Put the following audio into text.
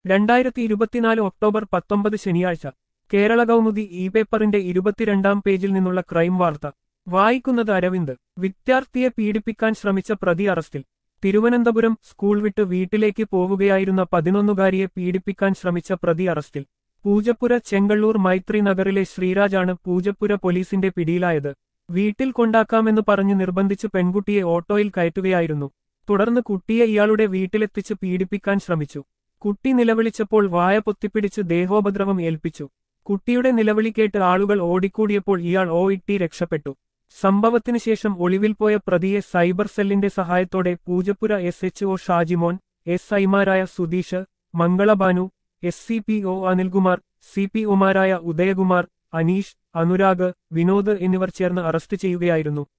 രണ്ടായിരത്തി ഇരുപത്തിനാല് ഒക്ടോബർ പത്തൊമ്പത് ശനിയാഴ്ച കേരള കൗമുദി ഇ പേപ്പറിന്റെ ഇരുപത്തിരണ്ടാം പേജിൽ നിന്നുള്ള ക്രൈം വാർത്ത വായിക്കുന്നത് അരവിന്ദ് വിദ്യാർത്ഥിയെ പീഡിപ്പിക്കാൻ ശ്രമിച്ച പ്രതി അറസ്റ്റിൽ തിരുവനന്തപുരം സ്കൂൾ വിട്ട് വീട്ടിലേക്ക് പോവുകയായിരുന്ന പതിനൊന്നുകാരിയെ പീഡിപ്പിക്കാൻ ശ്രമിച്ച പ്രതി അറസ്റ്റിൽ പൂജപ്പുര ചെങ്കള്ളൂർ മൈത്രി നഗറിലെ ശ്രീരാജാണ് പൂജപ്പുര പോലീസിന്റെ പിടിയിലായത് വീട്ടിൽ കൊണ്ടാക്കാമെന്ന് പറഞ്ഞ് നിർബന്ധിച്ച് പെൺകുട്ടിയെ ഓട്ടോയിൽ കയറ്റുകയായിരുന്നു തുടർന്ന് കുട്ടിയെ ഇയാളുടെ വീട്ടിലെത്തിച്ച് പീഡിപ്പിക്കാൻ ശ്രമിച്ചു കുട്ടി നിലവിളിച്ചപ്പോൾ വായ പൊത്തിപ്പിടിച്ച് ദേഹോപദ്രവം ഏൽപ്പിച്ചു കുട്ടിയുടെ നിലവിളി കേട്ട് ആളുകൾ ഓടിക്കൂടിയപ്പോൾ ഇയാൾ ഓ ഇട്ടി രക്ഷപ്പെട്ടു സംഭവത്തിനു ശേഷം ഒളിവിൽ പോയ പ്രതിയെ സൈബർ സെല്ലിന്റെ സഹായത്തോടെ Poojappura S H O Shajimon S ഐമാരായ Sudheesh Mangalabanu S C P O Anilkumar C P ഒമാരായ ഉദയകുമാർ അനീഷ് അനുരാഗ് വിനോദ് എന്നിവർ ചേർന്ന് അറസ്റ്റ് ചെയ്യുകയായിരുന്നു